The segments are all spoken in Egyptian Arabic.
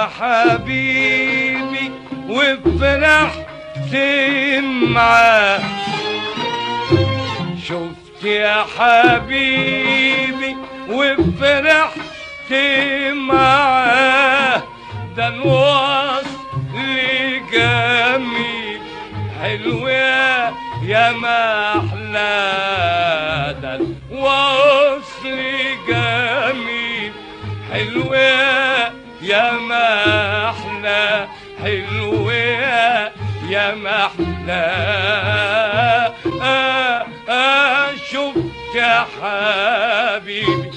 حبيبي وفرحت معاه شفت يا حبيبي وفرحت معاه ده الوصل جميل حلو يا يا ما احلى ده الوصل جميل حلو يا يا ما احلى حلو يا يا ما احلى آه آه شفت يا حبيبي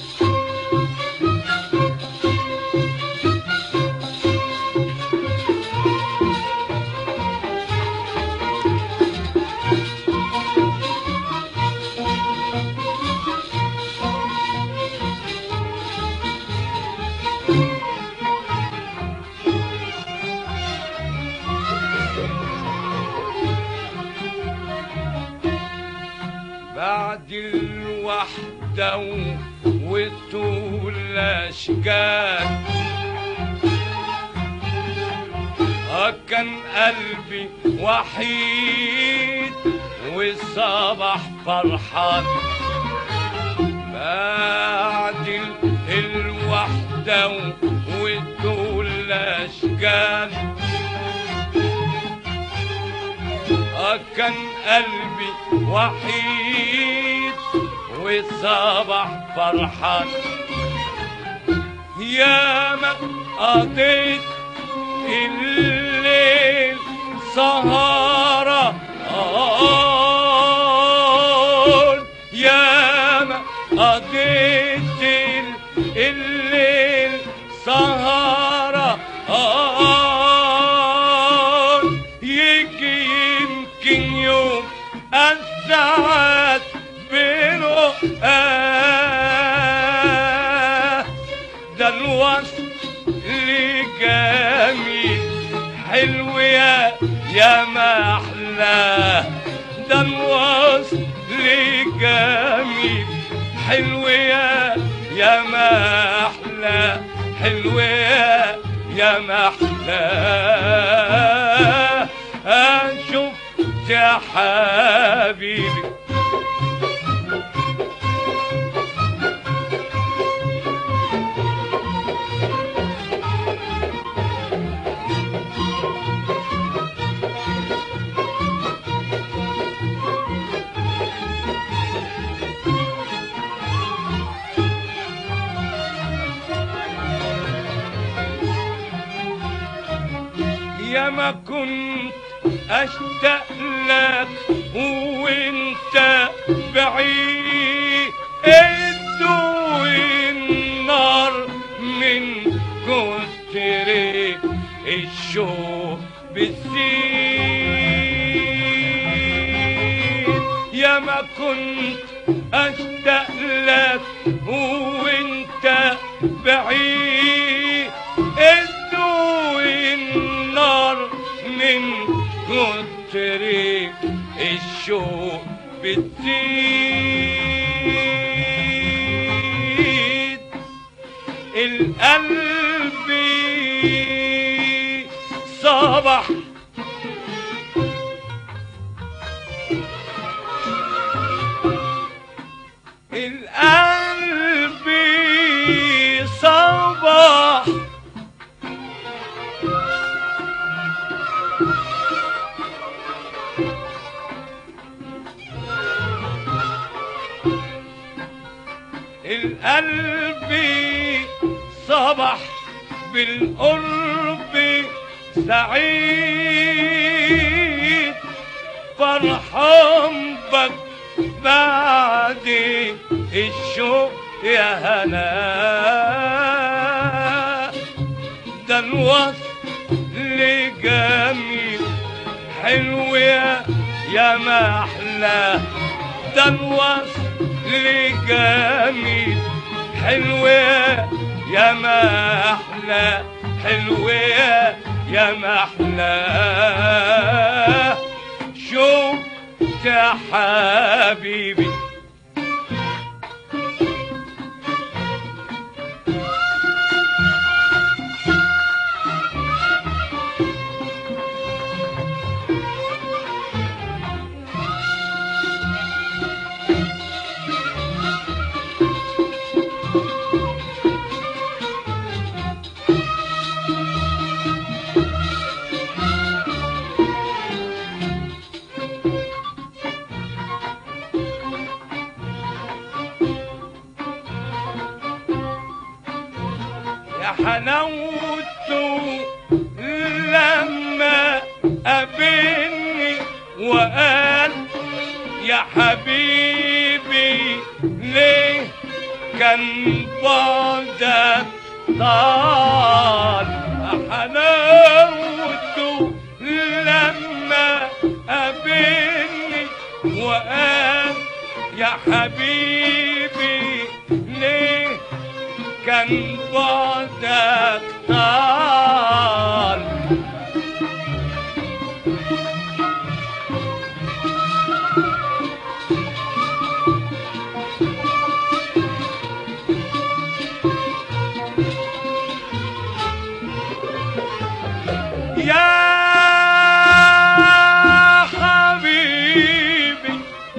بعد الوحدة و- وطول الأشجار آه كان قلبي وحيد والصباح فرحان بعد ال- الوحدة و- وطول الأشجار آه كان قلبي وحيد والصباح فرحان يا ما قضيت الليل سهرة آه يا ما قضيت ال- الليل سهرة آه يجي يمكن يوم السعد بينه آه ده الوصل جميل حلو يا يا ما احلاه ده الوصل جميل حلو يا يا ما احلى حلو يا يا ما احلى شفت يا حبيبي يا ما كنت اشتاق لك وانت بعيد والنار من كتر الشوق بتزيد يا ما كنت اشتاق لك وانت بعيد النار من كتر الشوق بتزيد القلب صبح القلب صبح القلب صبح بالقرب سعيد فرحان بك بعد الشوق يا هنا ده الوصل جميل حلو يا يا ما احلى ده الوصل جميل حلو يا يا ما احلى حلو يا يا ما احلى شفت يا حبيبي يا حلاوته لما قابلني وقال يا حبيبي ليه كان بعدك طال يا حلاوته لما قابلني وقال يا حبيبي ليه كان بعدك طال يا حبيبي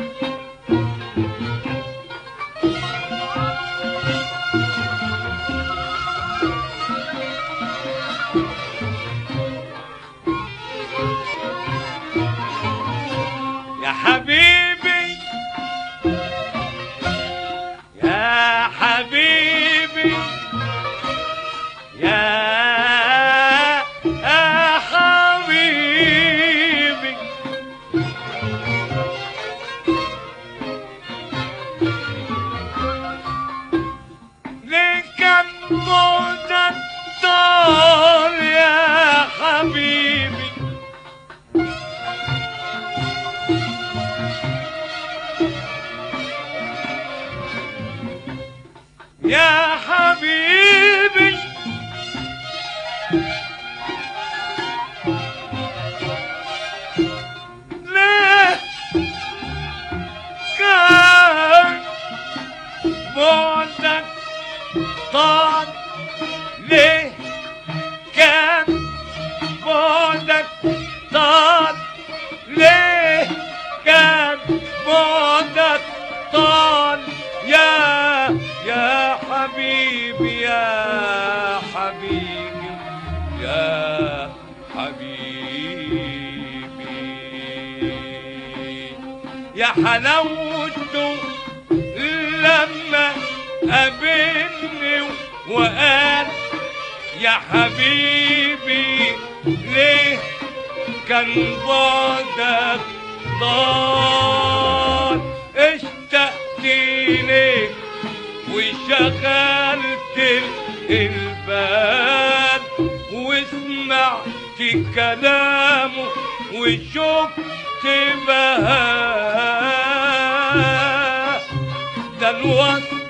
يا حبيبي يا حبيبي يا حبيبي لك الموت طال يا حبيبي يا حبيبي ليه كان بعدك طال ليه كان بعدك طال ليه كان بعدك طال يا يا حبيبي يا حبيبي يا حبيبي يا حلاوته لما قابلني وقال يا حبيبي ليه كان بعدك ضال اشتقت ليك وشغلت البال وسمعت كلامه وشفت بهاه ده الوصف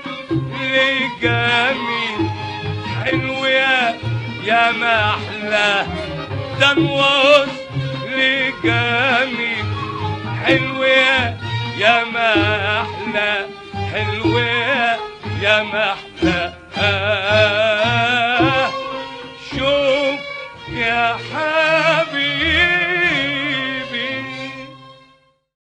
جميل حلو يا يا ما احلى ده الوصف جميل حلو يا يا ما احلى حلو يا يا ما احلى آه شوف يا حبيبي